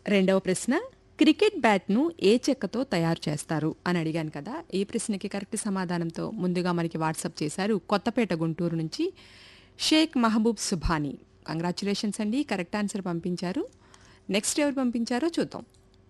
రెండవ ప్రశ్న క్రికెట్ బ్యాట్ను ఏ చెక్కతో తయారు చేస్తారు అని అడిగాను కదా ఈ ప్రశ్నకి కరెక్ట్ సమాధానంతో ముందుగా మనకి వాట్సాప్ చేశారు కొత్తపేట గుంటూరు నుంచి షేక్ మహబూబ్ సుభానీ కంగ్రాచులేషన్స్ అండి కరెక్ట్ ఆన్సర్ పంపించారు నెక్స్ట్ ఎవరు పంపించారో చూద్దాం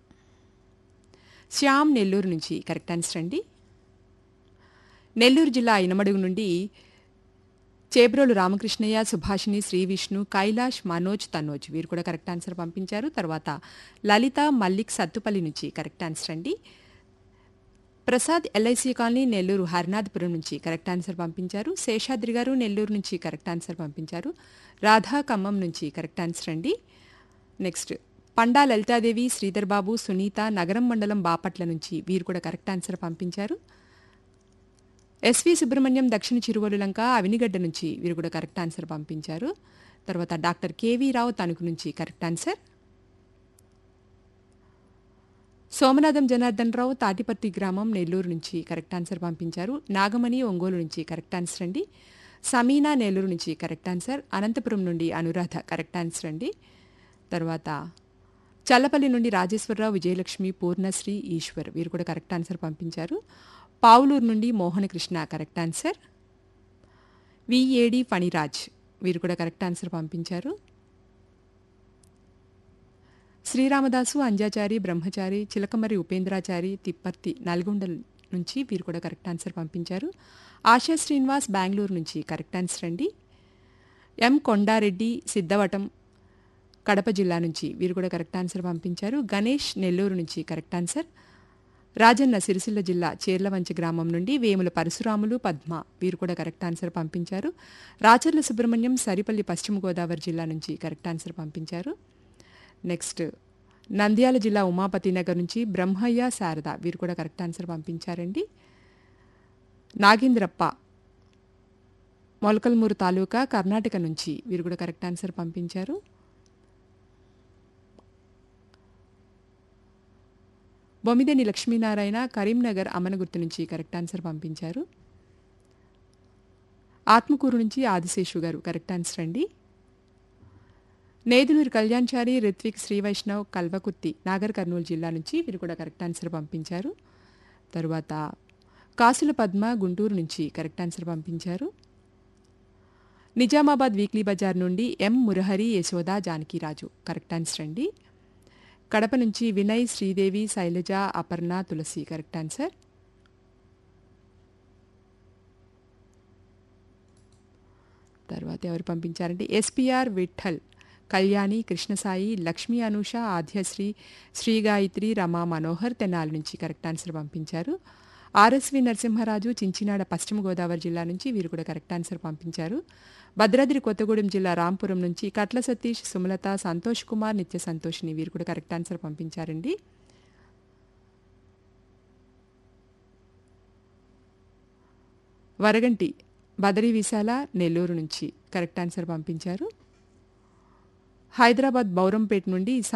శ్యామ్ నెల్లూరు నుంచి కరెక్ట్ ఆన్సర్ అండి నెల్లూరు జిల్లా ఇనమడుగు నుండి చేబ్రోలు రామకృష్ణయ్య సుభాషిణి శ్రీ విష్ణు కైలాష్ మనోజ్ తనోజ్ వీరు కూడా కరెక్ట్ ఆన్సర్ పంపించారు తర్వాత లలిత మల్లిక్ సత్తుపల్లి నుంచి కరెక్ట్ ఆన్సర్ అండి ప్రసాద్ ఎల్ఐసి కాలనీ నెల్లూరు హరినాథపురం నుంచి కరెక్ట్ ఆన్సర్ పంపించారు శేషాద్రి గారు నెల్లూరు నుంచి కరెక్ట్ ఆన్సర్ పంపించారు రాధా ఖమ్మం నుంచి కరెక్ట్ ఆన్సర్ అండి నెక్స్ట్ పండా లలితాదేవి శ్రీధర్ బాబు సునీత నగరం మండలం బాపట్ల నుంచి వీరు కూడా కరెక్ట్ ఆన్సర్ పంపించారు ఎస్వి సుబ్రహ్మణ్యం దక్షిణ చిరువలు లంక అవినిగడ్డ నుంచి వీరు కూడా కరెక్ట్ ఆన్సర్ పంపించారు తర్వాత డాక్టర్ కేవీ రావు తణుకు నుంచి కరెక్ట్ ఆన్సర్ సోమనాథం జనార్దన్ రావు తాటిపర్తి గ్రామం నెల్లూరు నుంచి కరెక్ట్ ఆన్సర్ పంపించారు నాగమణి ఒంగోలు నుంచి కరెక్ట్ ఆన్సర్ అండి సమీనా నెల్లూరు నుంచి కరెక్ట్ ఆన్సర్ అనంతపురం నుండి అనురాధ కరెక్ట్ ఆన్సర్ అండి తర్వాత చల్లపల్లి నుండి రాజేశ్వరరావు విజయలక్ష్మి పూర్ణశ్రీ ఈశ్వర్ వీరు కూడా కరెక్ట్ ఆన్సర్ పంపించారు పావులూరు నుండి Mohanakrishna correct answer VAD Phaniraj వీరు కూడా కరెక్ట్ ఆన్సర్ పంపించారు శ్రీరామదాసు అంజాచారి బ్రహ్మచారి చిలకమరి ఉపేంద్రాచారి తిప్పర్తి నల్గొండ నుంచి వీరు కూడా కరెక్ట్ ఆన్సర్ పంపించారు ఆశా శ్రీనివాస్ బెంగళూరు నుంచి కరెక్ట్ ఆన్సర్ అండి ఎం కొండారెడ్డి సిద్ధవటం కడప జిల్లా నుంచి వీరు కూడా కరెక్ట్ ఆన్సర్ పంపించారు గణేష్ నెల్లూరు నుంచి కరెక్ట్ ఆన్సర్ రాజన్న సిరిసిల్ల జిల్లా చీర్లవంచి గ్రామం నుండి వేముల పరశురాములు పద్మ వీరు కూడా కరెక్ట్ ఆన్సర్ పంపించారు రాచర్ల సుబ్రహ్మణ్యం సరిపల్లి పశ్చిమ గోదావరి జిల్లా నుంచి కరెక్ట్ ఆన్సర్ పంపించారు నెక్స్ట్ నంద్యాల జిల్లా ఉమాపతి నగర్ నుంచి బ్రహ్మయ్య శారద వీరు కూడా కరెక్ట్ ఆన్సర్ పంపించారండి నాగేంద్రప్ప మొలకల్మూరు తాలూకా కర్ణాటక నుంచి వీరు కూడా కరెక్ట్ ఆన్సర్ పంపించారు బొమ్మిదేని లక్ష్మీనారాయణ కరీంనగర్ అమనగుర్తు నుంచి కరెక్ట్ ఆన్సర్ పంపించారు ఆత్మకూరు నుంచి ఆదిశేషు గారు కరెక్ట్ ఆన్సర్ అండి నేదునూరు కళ్యాణ్చారి రిత్విక్ శ్రీవైష్ణవ్ కల్వకుర్తి నాగర్ కర్నూలు జిల్లా నుంచి వీరు కూడా కరెక్ట్ ఆన్సర్ పంపించారు తరువాత కాసుల పద్మ గుంటూరు నుంచి కరెక్ట్ ఆన్సర్ పంపించారు నిజామాబాద్ వీక్లీ బజార్ నుండి M Murahari Yashoda Janakiraju correct answer అండి కడప నుంచి వినయ్ శ్రీదేవి శైలజ అపర్ణ తులసి కరెక్ట్ ఆన్సర్ తర్వాత ఎవరు పంపించారంటే ఎస్పిఆర్ విఠల్ కళ్యాణి కృష్ణసాయి లక్ష్మీ అనూష ఆధ్యశ్రీ శ్రీ గాయత్రి రమా మనోహర్ తెనాలి నుంచి కరెక్ట్ ఆన్సర్ పంపించారు ఆర్ఎస్వి నరసింహరాజు చించినాడ పశ్చిమ గోదావరి జిల్లా నుంచి వీరు కూడా కరెక్ట్ ఆన్సర్ పంపించారు భద్రాద్రి కొత్తగూడెం జిల్లా రాంపురం నుంచి కట్ల సతీష్ సుమలత సంతోష్ కుమార్ నిత్య సంతోష్ని వీరు కూడా కరెక్ట్ ఆన్సర్ పంపించారండి వరగంటి బదరి విశాల నెల్లూరు నుంచి కరెక్ట్ ఆన్సర్ పంపించారు హైదరాబాద్ బౌరంపేట నుండి